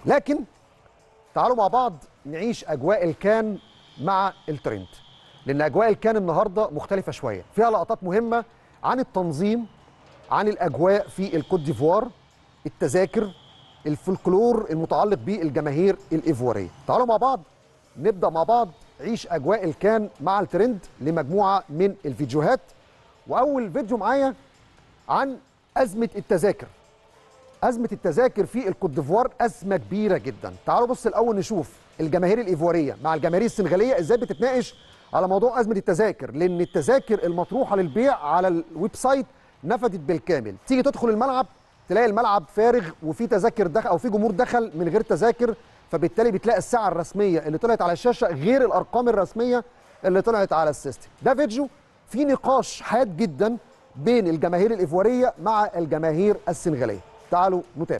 لكن تعالوا مع بعض نعيش اجواء الكان مع الترند لان اجواء الكان النهارده مختلفه شويه فيها لقطات مهمه عن التنظيم عن الاجواء في الكوت ديفوار التذاكر الفلكلور المتعلق بالجماهير الايفواريه تعالوا مع بعض نبدا مع بعض عيش اجواء الكان مع الترند لمجموعه من الفيديوهات واول فيديو معايا عن ازمه التذاكر ازمه التذاكر في الكوت ديفوار ازمه كبيره جدا تعالوا بص الاول نشوف الجماهير الايفواريه مع الجماهير السنغاليه ازاي بتتناقش على موضوع ازمه التذاكر لان التذاكر المطروحه للبيع على الويب سايت نفدت بالكامل تيجي تدخل الملعب تلاقي الملعب فارغ وفي تذاكر دخل او في جمهور دخل من غير تذاكر فبالتالي بتلاقي الساعه الرسميه اللي طلعت على الشاشه غير الارقام الرسميه اللي طلعت على السيستم ده فيديو في نقاش حاد جدا بين الجماهير الايفواريه مع الجماهير السنغاليه تعالوا نتابع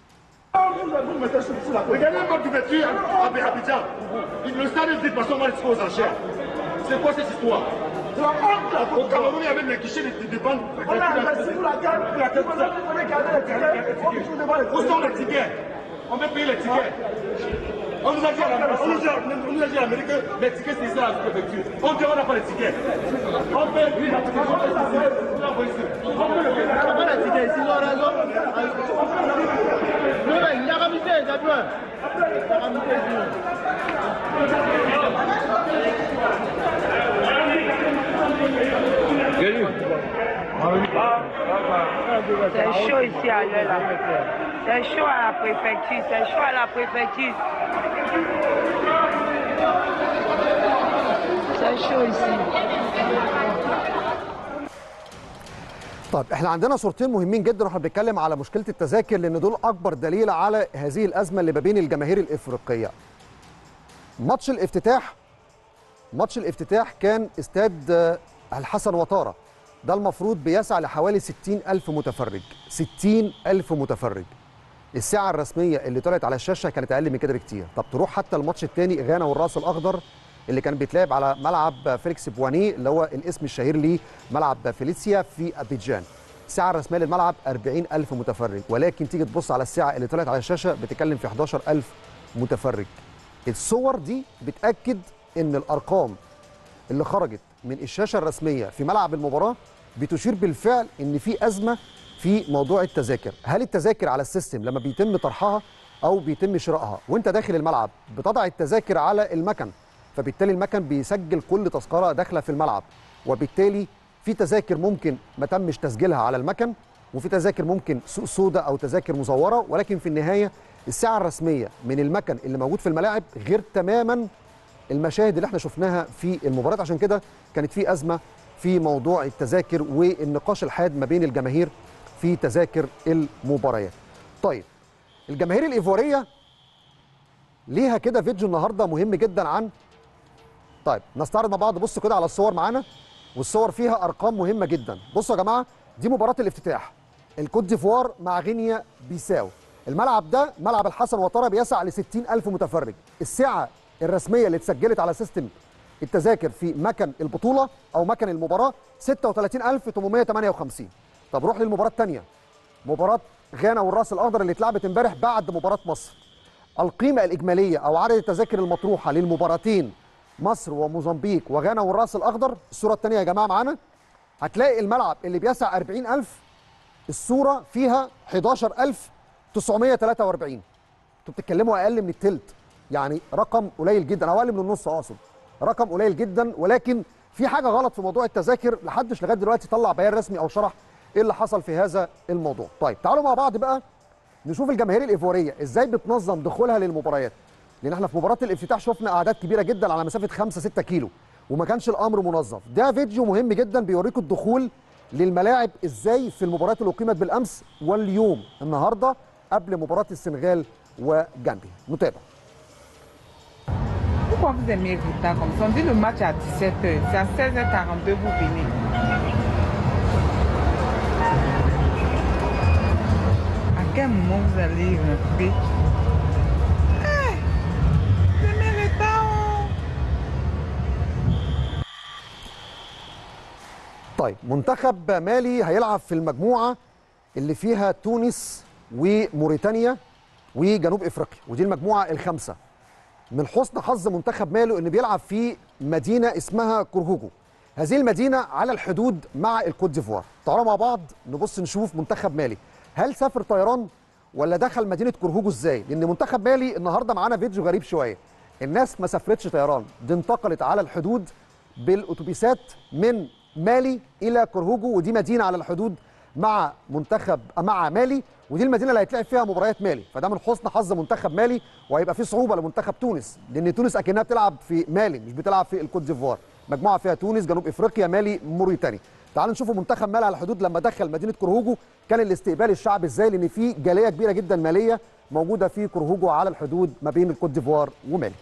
Regardez un mode d'ouverture à Abidjan. Le stade est dit de façon mal exposé en chair. C'est quoi cette histoire C'est la honte là. Au Cameroun, il y avait des guichets de, de banque. On a investi pour la guerre, pour la guerre. Où sont les tickets On veut payer les tickets. On nous a dit à l'Amérique, on nous a, on nous a dit à l'Amérique que les tickets c'est ça la préfecture. On dit on n'a pas les tickets. On paye oui, la ticket, on paye ici. On paye le payer. On paye les tickets ici, on a raison. Il y a ramité, d'accord. Il y a ramité ici. C'est chaud ici à l'heure là. C'est chaud à la préfecture, c'est chaud à la préfecture. C'est chaud ici. طيب احنا عندنا صورتين مهمين جدا واحنا بنتكلم على مشكله التذاكر لان دول اكبر دليل على هذه الازمه اللي ما بين الجماهير الافريقيه. ماتش الافتتاح ماتش الافتتاح كان استاد آه، الحسن وطاره ده المفروض بيسع لحوالي 60 ألف متفرج 60 ألف متفرج الساعة الرسمية اللي طلعت على الشاشة كانت أقل من كده بكتير طب تروح حتى الماتش الثاني غانا والراس الأخضر اللي كان بيتلعب على ملعب فيليكس بواني اللي هو الاسم الشهير ليه ملعب فيليسيا في أبيجان الساعة الرسمية للملعب 40 ألف متفرج ولكن تيجي تبص على الساعة اللي طلعت على الشاشة بتتكلم في 11 ألف متفرج الصور دي بتأكد إن الأرقام اللي خرجت من الشاشه الرسميه في ملعب المباراه بتشير بالفعل ان في ازمه في موضوع التذاكر، هل التذاكر على السيستم لما بيتم طرحها او بيتم شرائها وانت داخل الملعب بتضع التذاكر على المكن فبالتالي المكن بيسجل كل تذكره داخله في الملعب وبالتالي في تذاكر ممكن ما تمش تسجيلها على المكن وفي تذاكر ممكن سوق سوداء او تذاكر مزوره ولكن في النهايه الساعه الرسميه من المكن اللي موجود في الملاعب غير تماما المشاهد اللي احنا شفناها في المباراه عشان كده كانت في ازمه في موضوع التذاكر والنقاش الحاد ما بين الجماهير في تذاكر المباريات. طيب الجماهير الايفواريه ليها كده فيديو النهارده مهم جدا عن طيب نستعرض مع بعض بصوا كده على الصور معانا والصور فيها ارقام مهمه جدا بصوا يا جماعه دي مباراه الافتتاح الكوت ديفوار مع غينيا بيساو الملعب ده ملعب الحسن وطاره بيسع ل 60 ألف متفرج السعه الرسميه اللي اتسجلت على سيستم التذاكر في مكن البطوله او مكن المباراه 36858 طب روح للمباراه الثانيه مباراه غانا والراس الاخضر اللي اتلعبت امبارح بعد مباراه مصر القيمه الاجماليه او عدد التذاكر المطروحه للمباراتين مصر وموزمبيق وغانا والراس الاخضر الصوره الثانيه يا جماعه معانا هتلاقي الملعب اللي بيسع 40000 الصوره فيها 11943 انتوا بتتكلموا اقل من الثلث يعني رقم قليل جدا او اقل من النص اقصد رقم قليل جدا ولكن في حاجه غلط في موضوع التذاكر محدش لغايه دلوقتي طلع بيان رسمي او شرح ايه اللي حصل في هذا الموضوع طيب تعالوا مع بعض بقى نشوف الجماهير الايفواريه ازاي بتنظم دخولها للمباريات لان احنا في مباراه الافتتاح شفنا اعداد كبيره جدا على مسافه 5 6 كيلو وما كانش الامر منظم ده فيديو مهم جدا بيوريكم الدخول للملاعب ازاي في المباريات اللي اقيمت بالامس واليوم النهارده قبل مباراه السنغال وجامبيا نتابع Pourquoi vous aimez être tard comme ça On dit le match à 17h. C'est à 16h42 vous venez. À quel moment vous allez rentrer Eh, Vous aimez le temps oh. طيب منتخب مالي هيلعب في المجموعه اللي فيها تونس وموريتانيا وجنوب افريقيا ودي المجموعه الخامسه من حسن حظ منتخب مالي انه بيلعب في مدينه اسمها كورهوجو هذه المدينه على الحدود مع الكوت ديفوار تعالوا مع بعض نبص نشوف منتخب مالي هل سافر طيران ولا دخل مدينه كورهوجو ازاي لان منتخب مالي النهارده معانا فيديو غريب شويه الناس ما سافرتش طيران دي انتقلت على الحدود بالاتوبيسات من مالي الى كورهوجو ودي مدينه على الحدود مع منتخب مع مالي ودي المدينه اللي هيتلعب فيها مباريات مالي فده من حسن حظ منتخب مالي وهيبقى في صعوبه لمنتخب تونس لان تونس اكنها بتلعب في مالي مش بتلعب في الكوت ديفوار مجموعه فيها تونس جنوب افريقيا مالي موريتانيا تعالوا نشوفوا منتخب مالي على الحدود لما دخل مدينه كورهوجو كان الاستقبال الشعبي ازاي لان في جاليه كبيره جدا ماليه موجوده في كورهوجو على الحدود ما بين الكوت ديفوار ومالي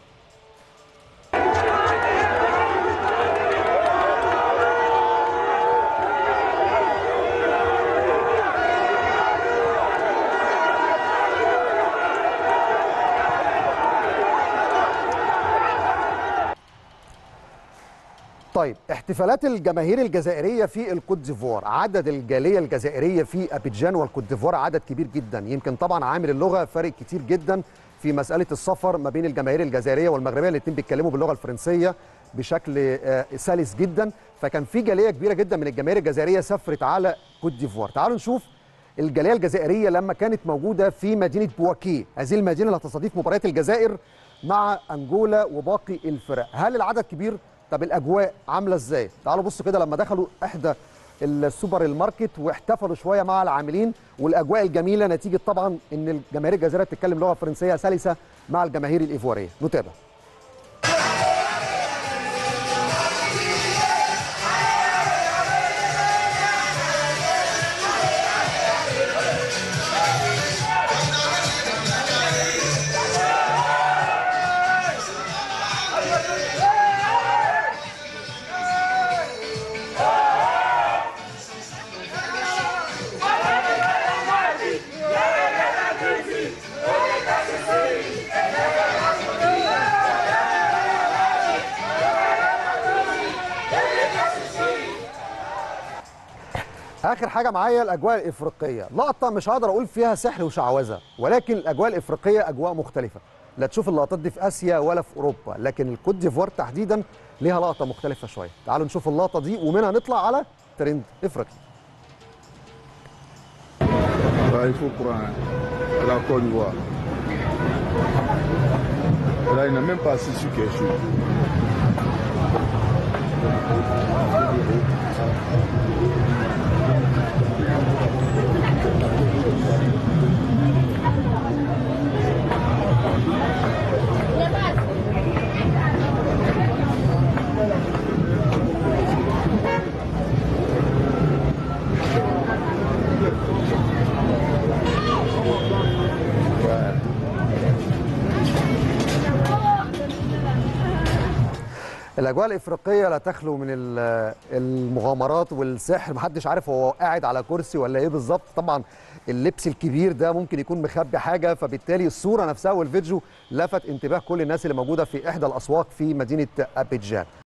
طيب احتفالات الجماهير الجزائريه في الكوت ديفوار عدد الجاليه الجزائريه في ابيجان والكوت ديفوار عدد كبير جدا يمكن طبعا عامل اللغه فارق كتير جدا في مساله السفر ما بين الجماهير الجزائريه والمغربيه الاثنين بيتكلموا باللغه الفرنسيه بشكل آه، سلس جدا فكان في جاليه كبيره جدا من الجماهير الجزائريه سافرت على كوت ديفوار تعالوا نشوف الجاليه الجزائريه لما كانت موجوده في مدينه بواكي هذه المدينه اللي هتستضيف مباريات الجزائر مع انجولا وباقي الفرق هل العدد كبير طب الاجواء عامله ازاي تعالوا بصوا كده لما دخلوا احدى السوبر الماركت واحتفلوا شويه مع العاملين والاجواء الجميله نتيجه طبعا ان الجماهير الجزائريه بتتكلم لغه فرنسيه سلسه مع الجماهير الايفواريه نتابع اخر حاجه معايا الاجواء الافريقيه لقطه مش هقدر اقول فيها سحر وشعوذه ولكن الاجواء الافريقيه اجواء مختلفه لا تشوف اللقطات دي في اسيا ولا في اوروبا لكن الكوت ديفوار تحديدا ليها لقطه مختلفه شويه تعالوا نشوف اللقطه دي ومنها نطلع على ترند افريقيا Là, il faut prendre la Côte d'Ivoire. Là, il n'a même pas assis sur quelque chose. Ouais. الاجواء الافريقيه لا تخلو من ال- المغامرات والسحر محدش عارف هو قاعد على كرسي ولا ايه بالظبط طبعا اللبس الكبير ده ممكن يكون مخبي حاجه فبالتالي الصوره نفسها والفيديو لفت انتباه كل الناس اللي موجوده في احدى الاسواق في مدينه ابيجان